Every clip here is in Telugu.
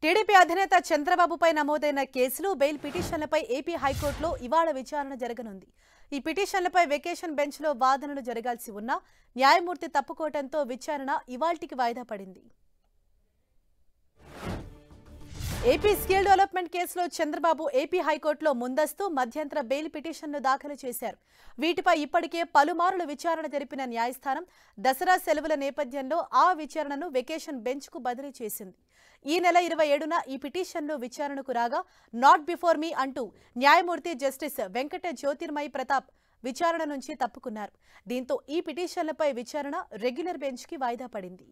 టీడీపీ అధినేత చంద్రబాబుపై నమోదైన కేసులు బెయిల్ పిటిషన్లపై ఏపీ హైకోర్టులో ఇవాళ విచారణ జరగనుంది ఈ పిటిషన్లపై వెకేషన్ బెంచ్లో వాదనలు జరగాల్సి ఉన్నా న్యాయమూర్తి తప్పుకోవడంతో విచారణ ఇవాల్టికి వాయిదా పడింది ఏపీ స్కిల్ డెవలప్మెంట్ కేసులో చంద్రబాబు ఏపీ హైకోర్టులో ముందస్తు మధ్యంతర బెయిల్ పిటిషన్ను దాఖలు చేశారు వీటిపై ఇప్పటికే పలుమార్లు విచారణ జరిపిన న్యాయస్థానం దసరా సెలవుల నేపథ్యంలో ఆ విచారణను వెకేషన్ బెంచ్కు బదిలీ చేసింది ఈ నెల ఇరవై ఏడున ఈ పిటిషన్లు విచారణకు రాగా నాట్ బిఫోర్ మీ అంటూ న్యాయమూర్తి జస్టిస్ వెంకట జ్యోతిర్మయి ప్రతాప్ విచారణ నుంచి తప్పుకున్నారు దీంతో ఈ పిటిషన్లపై విచారణ రెగ్యులర్ బెంచ్కి వాయిదా పడింది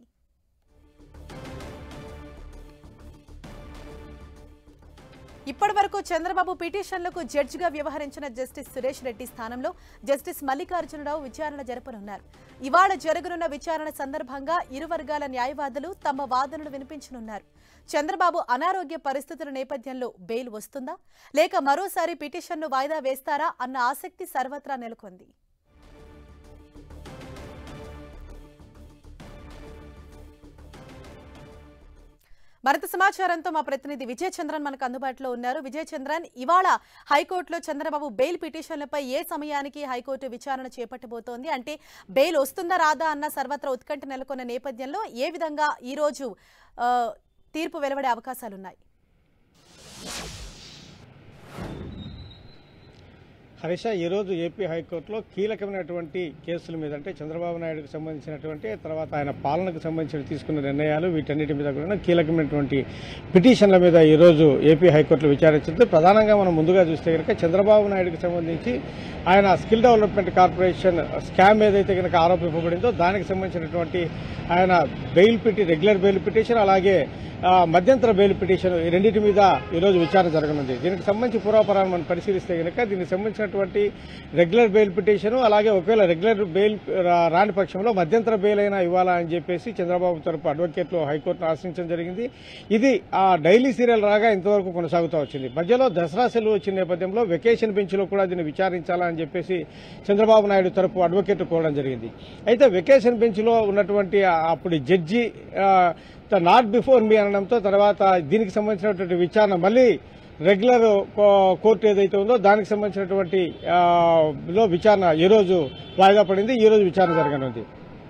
ఇప్పటి వరకు చంద్రబాబు పిటిషన్లకు జడ్జిగా వ్యవహరించిన జస్టిస్ సురేష్ రెడ్డి స్థానంలో జస్టిస్ మల్లికార్జునరావు విచారణ జరపనున్నారు ఇవాళ జరగనున్న విచారణ సందర్భంగా ఇరు వర్గాల న్యాయవాదులు తమ వాదనలు వినిపించనున్నారు చంద్రబాబు అనారోగ్య పరిస్థితుల నేపథ్యంలో బెయిల్ వస్తుందా లేక మరోసారి పిటిషన్ను వాయిదా వేస్తారా అన్న ఆసక్తి సర్వత్రా నెలకొంది మరింత సమాచారంతో మా ప్రతినిధి విజయ్ చంద్రన్ మనకు అందుబాటులో ఉన్నారు విజయ్ చంద్రన్ ఇవాళ హైకోర్టులో చంద్రబాబు బెయిల్ పిటిషన్లపై ఏ సమయానికి హైకోర్టు విచారణ చేపట్టబోతోంది అంటే బెయిల్ వస్తుందా రాదా అన్న సర్వత్రా ఉత్కంఠ నెలకొన్న నేపథ్యంలో ఏ విధంగా ఈ రోజు ఆ, తీర్పు వెలువడే అవకాశాలున్నాయి హరీష ఈరోజు ఏపీ హైకోర్టులో కీలకమైనటువంటి కేసుల మీద అంటే చంద్రబాబు నాయుడుకు సంబంధించినటువంటి తర్వాత ఆయన పాలనకు సంబంధించిన తీసుకున్న నిర్ణయాలు వీటన్నిటి మీద కూడా కీలకమైనటువంటి పిటిషన్ల మీద ఈరోజు ఏపీ హైకోర్టులో విచారించింది ప్రధానంగా మనం ముందుగా చూస్తే కనుక చంద్రబాబు నాయుడుకు సంబంధించి ఆయన స్కిల్ డెవలప్మెంట్ కార్పొరేషన్ స్కామ్ ఏదైతే కనుక ఆరోపింపబడిందో దానికి సంబంధించినటువంటి ఆయన బెయిల్ పిటి రెగ్యులర్ బెయిల్ పిటిషన్ అలాగే ఆ, మధ్యంతర బెయిల్ పిటిషన్ ఈ రెండింటి మీద ఈరోజు విచారణ జరగనుంది దీనికి సంబంధించి పూర్వపరాలు మనం పరిశీలిస్తే కనుక దీనికి సంబంధించినటువంటి రెగ్యులర్ బెయిల్ పిటిషన్ అలాగే ఒకవేళ రెగ్యులర్ బెయిల్ రా- రాని పక్షంలో మధ్యంతర బెయిల్ అయినా ఇవ్వాలా అని చెప్పేసి చంద్రబాబు తరపు అడ్వకేట్లు హైకోర్టును ఆశ్రయించడం జరిగింది ఇది ఆ డైలీ సీరియల్ రాగా ఇంతవరకు కొనసాగుతూ వచ్చింది మధ్యలో దసరా సెలవు వచ్చిన నేపథ్యంలో వెకేషన్ బెంచ్లో కూడా దీన్ని విచారించాలా అని చెప్పేసి చంద్రబాబు నాయుడు తరపు అడ్వకేట్ కోరడం జరిగింది అయితే వెకేషన్ బెంచ్లో ఉన్నటువంటి ఆ అప్పుడు జడ్జి ఆ, నాట్ బిఫోర్ మీ అనడంతో తర్వాత దీనికి సంబంధించినటువంటి విచారణ మళ్ళీ రెగ్యులర్ కో- కోర్టు ఏదైతే ఉందో దానికి సంబంధించినటువంటి ఆ, లో విచారణ ఈ రోజు వాయిదా పడింది ఈ రోజు విచారణ జరగనుంది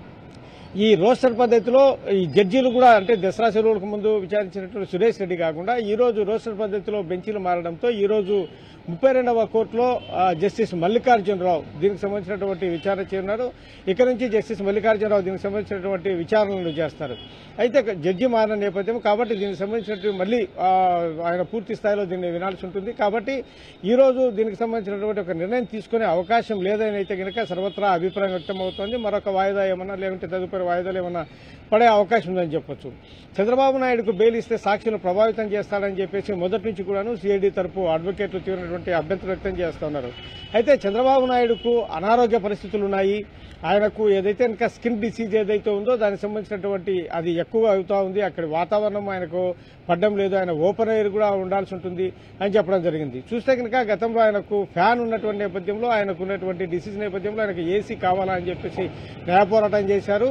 ఈ రోస్టర్ పద్ధతిలో ఈ జడ్జీలు కూడా అంటే దసరా సెలవులకు ముందు విచారించినటువంటి సురేష్ రెడ్డి కాకుండా ఈ రోజు రోస్టర్ పద్ధతిలో బెంచీలు మారడంతో ఈ రోజు ముప్పై రెండవ కోర్టులో ఆ, జస్టిస్ మల్లికార్జునరావు దీనికి సంబంధించినటువంటి విచారణ చేయనున్నారు ఇక్కడ నుంచి జస్టిస్ మల్లికార్జునరావు దీనికి సంబంధించినటువంటి విచారణలు చేస్తారు అయితే జడ్జి మారిన నేపథ్యం కాబట్టి దీనికి సంబంధించినటువంటి మళ్ళీ ఆ, ఆయన పూర్తి స్థాయిలో దీన్ని వినాల్సి ఉంటుంది కాబట్టి ఈ రోజు దీనికి సంబంధించినటువంటి ఒక నిర్ణయం తీసుకునే అవకాశం లేదని అయితే కనుక సర్వత్రా అభిప్రాయం వ్యక్తమవుతోంది మరొక వాయిదా ఏమన్నా లేకుంటే తదుపరి వాయిదాలు ఏమన్నా పడే అవకాశం ఉందని చెప్పొచ్చు చంద్రబాబు నాయుడుకు బెయిల్ ఇస్తే సాక్షులు ప్రభావితం చేస్తాడని చెప్పేసి మొదటి నుంచి కూడాను సిఐడి తరపు అడ్వకేట్లు తీవ్రమైనటువంటి అభ్యంతరం వ్యక్తం చేస్తున్నారు అయితే చంద్రబాబు నాయుడుకు అనారోగ్య పరిస్థితులు ఉన్నాయి ఆయనకు ఏదైతే ఇంకా స్కిన్ డిసీజ్ ఏదైతే ఉందో దానికి సంబంధించినటువంటి అది ఎక్కువ అవుతా ఉంది అక్కడ వాతావరణం ఆయనకు పడ్డం లేదు ఆయన ఓపెన్ ఎయిర్ కూడా ఉండాల్సి ఉంటుంది అని చెప్పడం జరిగింది చూస్తే కనుక గతంలో ఆయనకు ఫ్యాన్ ఉన్నటువంటి నేపథ్యంలో ఆయనకు ఉన్నటువంటి డిసీజ్ నేపథ్యంలో ఆయనకు ఏసీ కావాలా అని చెప్పేసి న్యాయ పోరాటం చేశారు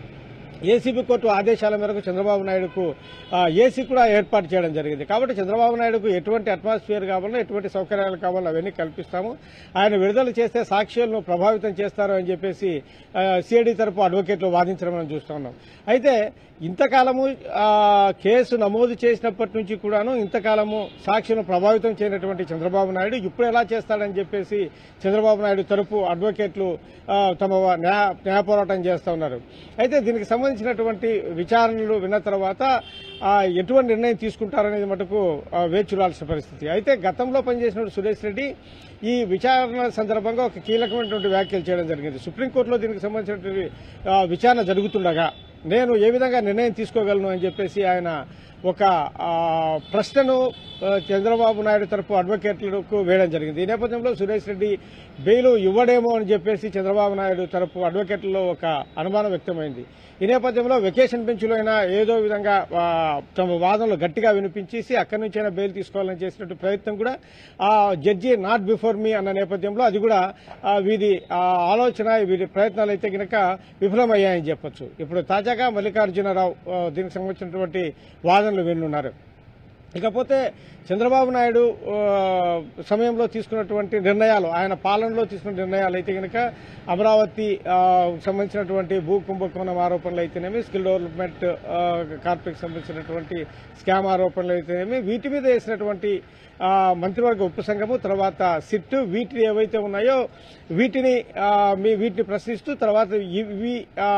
ఏసీబీ కోర్టు ఆదేశాల మేరకు చంద్రబాబు నాయుడుకు ఆ, ఏసీ కూడా ఏర్పాటు చేయడం జరిగింది కాబట్టి చంద్రబాబు నాయుడుకు ఎటువంటి అట్మాస్ఫియర్ కావాలో ఎటువంటి సౌకర్యాలు కావాలో అవన్నీ కల్పిస్తాము ఆయన విడుదల చేస్తే సాక్ష్యాలను ప్రభావితం చేస్తారు అని చెప్పేసి సిఐడి తరపు అడ్వకేట్లు వాదించడం మనం చూస్తా ఉన్నాం అయితే ఇంతకాలము ఆ, కేసు నమోదు చేసినప్పటి నుంచి కూడాను ఇంతకాలము సాక్షులను ప్రభావితం చేయనటువంటి చంద్రబాబు నాయుడు ఇప్పుడు ఎలా చేస్తాడని చెప్పేసి చంద్రబాబు నాయుడు తరపు అడ్వకేట్లు ఆ, తమ న్యాయ న్యాయ పోరాటం చేస్తూ ఉన్నారు అయితే దీనికి సంబంధించినటువంటి విచారణలు విన్న తర్వాత ఆ, ఎటువంటి నిర్ణయం తీసుకుంటారనేది మటుకు ఆ, వేచి చూడాల్సిన పరిస్థితి అయితే గతంలో పనిచేసిన సురేష్ రెడ్డి ఈ విచారణ సందర్భంగా ఒక కీలకమైనటువంటి వ్యాఖ్యలు చేయడం జరిగింది సుప్రీంకోర్టులో దీనికి సంబంధించినటువంటి ఆ, విచారణ జరుగుతుండగా నేను ఏ విధంగా నిర్ణయం తీసుకోగలను అని చెప్పేసి ఆయన ఒక ఆ, ప్రశ్నను ఆ, చంద్రబాబు నాయుడు తరపు అడ్వకేట్లకు వేయడం జరిగింది ఈ నేపథ్యంలో సురేష్ రెడ్డి బెయిల్ ఇవ్వడేమో అని చెప్పేసి చంద్రబాబు నాయుడు తరపు అడ్వకేట్లలో ఒక అనుమానం వ్యక్తమైంది ఈ నేపథ్యంలో వెకేషన్ బెంచ్లో అయినా ఏదో విధంగా ఆ, తమ వాదనలు గట్టిగా వినిపించేసి అక్కడి నుంచి అయినా బెయిల్ తీసుకోవాలని చేసినట్టు ప్రయత్నం కూడా ఆ జడ్జి నాట్ బిఫోర్ మీ అన్న నేపథ్యంలో అది కూడా ఆ, వీరి ఆ, ఆలోచన వీరి ప్రయత్నాలు అయితే గనక విఫలమయ్యాయని చెప్పొచ్చు ఇప్పుడు తాజాగా మల్లికార్జునరావు ఆ, దీనికి సంబంధించినటువంటి వాదనలు వినున్నారు ఇకపోతే చంద్రబాబు నాయుడు ఆ, సమయంలో తీసుకున్నటువంటి నిర్ణయాలు ఆయన పాలనలో తీసుకున్న నిర్ణయాలు అయితే కనుక అమరావతి ఆ, సంబంధించినటువంటి భూ కుంభకోణం ఆరోపణలు అయితేనేమి స్కిల్ డెవలప్మెంట్ ఆ, కార్పొరేట్ సంబంధించినటువంటి స్కామ్ ఆరోపణలు అయితేనేమి వీటి మీద వేసినటువంటి ఆ, మంత్రివర్గ ఉపసంఘము తర్వాత సిట్ వీటిని ఏవైతే ఉన్నాయో వీటిని ఆ, మీ వీటిని ప్రశ్నిస్తూ తర్వాత ఇవి ఆ,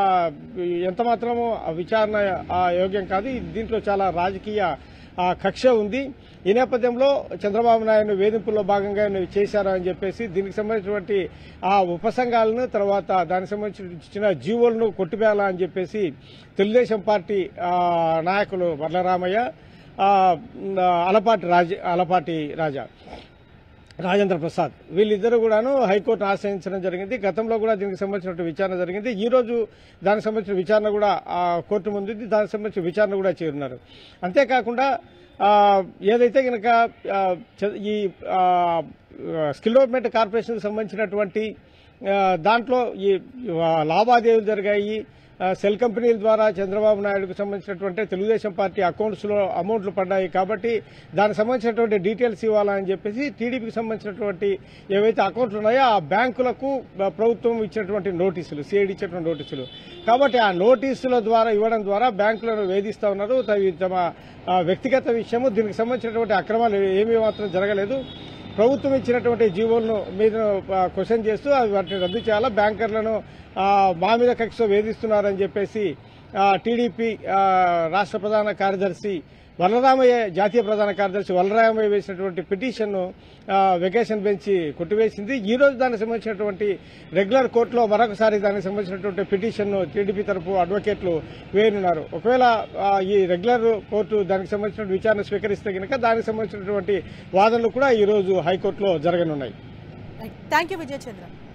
ఎంత మాత్రము విచారణ ఆ, యోగ్యం కాదు ఇది దీంట్లో చాలా రాజకీయ ఆ కక్ష ఉంది ఈ నేపథ్యంలో చంద్రబాబు నాయుడు వేధింపుల్లో భాగంగా ఈయన చేశారు అని చెప్పేసి దీనికి సంబంధించినటువంటి ఆ ఉపసంఘాలను తర్వాత దానికి సంబంధించిన జీవోలను కొట్టివేయాలా అని చెప్పేసి తెలుగుదేశం పార్టీ ఆ, నాయకులు వర్లరామయ్య ఆ, అలపాటి రాజ అలపాటి రాజా రాజేంద్ర ప్రసాద్ వీళ్ళిద్దరూ కూడాను హైకోర్టును ఆశ్రయించడం జరిగింది గతంలో కూడా దీనికి సంబంధించిన విచారణ జరిగింది ఈ రోజు దానికి సంబంధించిన విచారణ కూడా ఆ, కోర్టు ముందు ఉంది. దానికి సంబంధించిన విచారణ కూడా చేరున్నారు అంతేకాకుండా ఆ, ఏదైతే కనుక ఆ, చ- ఈ ఆ, స్కిల్ డెవలప్మెంట్ కార్పొరేషన్కి సంబంధించినటువంటి ఆ, దాంట్లో ఈ ఆ, లావాదేవీలు జరిగాయి ఆ, సెల్ కంపెనీల ద్వారా చంద్రబాబు నాయుడుకు సంబంధించినటువంటి తెలుగుదేశం పార్టీ అకౌంట్స్ లో అమౌంట్లు పడ్డాయి కాబట్టి దానికి సంబంధించినటువంటి డీటెయిల్స్ ఇవ్వాలని చెప్పేసి టీడీపీకి సంబంధించినటువంటి ఏవైతే అకౌంట్లు ఉన్నాయో ఆ బ్యాంకులకు ఆ, ప్రభుత్వం ఇచ్చినటువంటి నోటీసులు సిఐడి ఇచ్చినటువంటి నోటీసులు కాబట్టి ఆ నోటీసుల ద్వారా ఇవ్వడం ద్వారా బ్యాంకులను వేధిస్తా ఉన్నారు తవి- తమ ఆ, వ్యక్తిగత విషయము దీనికి సంబంధించినటువంటి అక్రమాలు ఏమీ మాత్రం జరగలేదు ప్రభుత్వం ఇచ్చినటువంటి జీవోలను మీద ఆ, క్వశ్చన్ చేస్తూ అవి వాటిని రద్దు చేయాలా బ్యాంకర్లను ఆ, మా మీద కక్ష వేధిస్తున్నారని చెప్పేసి ఆ, టీడీపీ ఆ, రాష్ట్ర ప్రధాన కార్యదర్శి వలరామయ్య జాతీయ ప్రధాన కార్యదర్శి వలరామయ్య వేసినటువంటి పిటిషన్ను వెకేషన్ బెంచ్ కొట్టివేసింది ఈ రోజు దానికి సంబంధించినటువంటి రెగ్యులర్ కోర్టులో మరొకసారి దానికి సంబంధించినటువంటి పిటిషన్ను టీడీపీ తరపు అడ్వకేట్లు వేయనున్నారు ఒకవేళ ఆ, ఈ రెగ్యులర్ కోర్టు దానికి సంబంధించిన విచారణ స్వీకరిస్తే కనుక దానికి సంబంధించినటువంటి వాదనలు కూడా ఈ రోజు హైకోర్టులో జరగనున్నాయి థ్యాంక్ యూ విజయచంద్ర